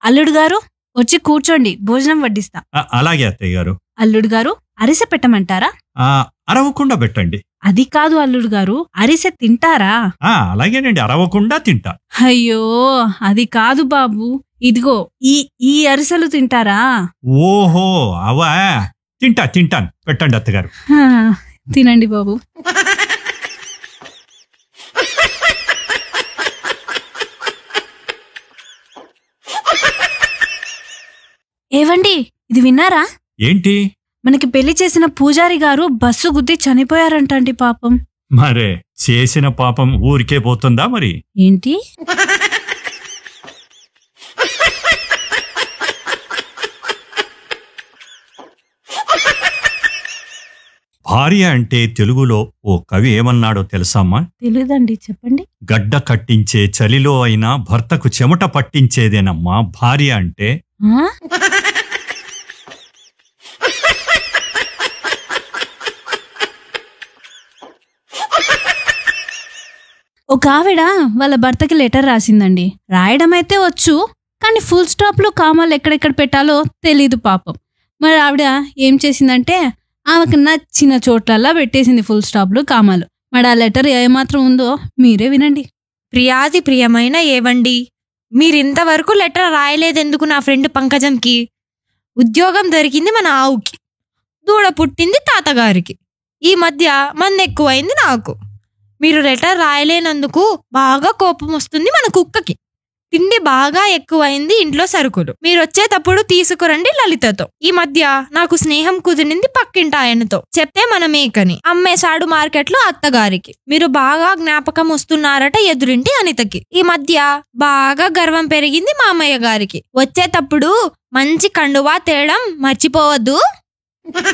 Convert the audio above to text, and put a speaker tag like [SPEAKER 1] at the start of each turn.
[SPEAKER 1] అల్లుడు గారు వచ్చి కూర్చోండి భోజనం వడ్డిస్తా
[SPEAKER 2] ఆ, అలాగే అత్తయ్య గారు
[SPEAKER 1] అల్లుడు గారు అరిసె పెట్టమంటారా
[SPEAKER 2] ఆ, అరవకుండా పెట్టండి
[SPEAKER 1] అది కాదు అల్లుడు గారు అరిసె తింటారా
[SPEAKER 2] ఆ, అలాగేనండి అరవకుండా తింటా
[SPEAKER 1] అయ్యో అది కాదు బాబు ఇదిగో ఈ ఈ అరిసెలు తింటారా
[SPEAKER 2] ఓహో అవా తింటా తింటాను పెట్టండి అత్తగారు
[SPEAKER 1] హా, తినండి బాబు ఏవండి ఇది విన్నారా
[SPEAKER 2] ఏంటి
[SPEAKER 1] మనకి పెళ్లి చేసిన పూజారి గారు బస్సు గుద్ది చనిపోయారంటండి పాపం
[SPEAKER 2] మరే చేసిన పాపం ఊరికే పోతుందా మరి
[SPEAKER 1] ఏంటి
[SPEAKER 2] భార్య అంటే తెలుగులో ఓ కవి ఏమన్నాడో తెలుసామ్మా
[SPEAKER 1] తెలియదండి చెప్పండి
[SPEAKER 2] గడ్డ కట్టించే చలిలో అయినా భర్తకు చెమట పట్టించేదేనమ్మా భార్య అంటే
[SPEAKER 1] ఆ? ఒక ఆవిడ వాళ్ళ భర్తకి లెటర్ రాసిందండి రాయడం అయితే వచ్చు కానీ ఫుల్ స్టాప్లు కామాలు ఎక్కడెక్కడ పెట్టాలో తెలీదు పాపం మరి ఆవిడ ఏం చేసిందంటే ఆమెకు నచ్చిన చోట్లల్లా పెట్టేసింది ఫుల్ స్టాప్లు కామాలు మరి ఆ లెటర్ ఏమాత్రం ఉందో మీరే వినండి
[SPEAKER 3] ప్రియాది ప్రియమైన ఏవండి మీరింతవరకు లెటర్ రాయలేదెందుకు నా ఫ్రెండ్ పంకజంకి ఉద్యోగం దొరికింది మన ఆవుకి దూడ పుట్టింది తాతగారికి ఈ మధ్య మంది ఎక్కువైంది నాకు మీరు లెటర్ రాయలేనందుకు బాగా కోపం వస్తుంది మన కుక్కకి తిండి బాగా ఎక్కువైంది ఇంట్లో సరుకులు మీరు వచ్చేటప్పుడు తీసుకురండి లలితతో ఈ మధ్య నాకు స్నేహం కుదిరింది పక్కింటి ఆయనతో చెప్తే మన మేకని అమ్మేశాడు మార్కెట్లో అత్తగారికి మీరు బాగా జ్ఞాపకం వస్తున్నారట ఎదురింటి అనితకి ఈ మధ్య బాగా గర్వం పెరిగింది మామయ్య గారికి వచ్చేటప్పుడు మంచి కండువా తేడం మర్చిపోవద్దు